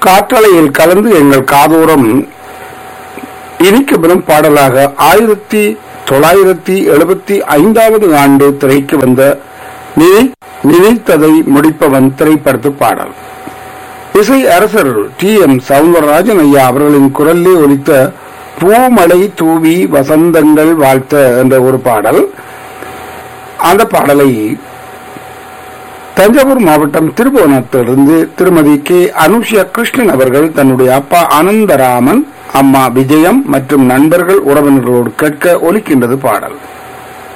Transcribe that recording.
காற்றலையில் கலந்து எங்கள் காதோரம் இனிக்கப்படும் பாடலாக ஆயிரத்தி தொள்ளாயிரத்தி எழுபத்தி ஐந்தாவது ஆண்டு திரைக்கு வந்த நினை- நினைத்ததை முடிப்பவன் திரைப்படத்து பாடல் இசை அரசர் டி எம் சவுந்தரராஜன் ஐயா அவர்களின் குரலிலே ஒலித்த பூமழை தூவி வசந்தங்கள் வாழ்த்த என்ற ஒரு பாடல் அந்த பாடலை தஞ்சாவூர் மாவட்டம் திருபுவனத்திலிருந்து திருமதி கே அனுஷியா கிருஷ்ணன் அவர்கள் தன்னுடைய அப்பா அனந்தராமன் அம்மா விஜயம் மற்றும் நண்பர்கள் உறவினர்களோடு கேட்க ஒலிக்கின்றது பாடல்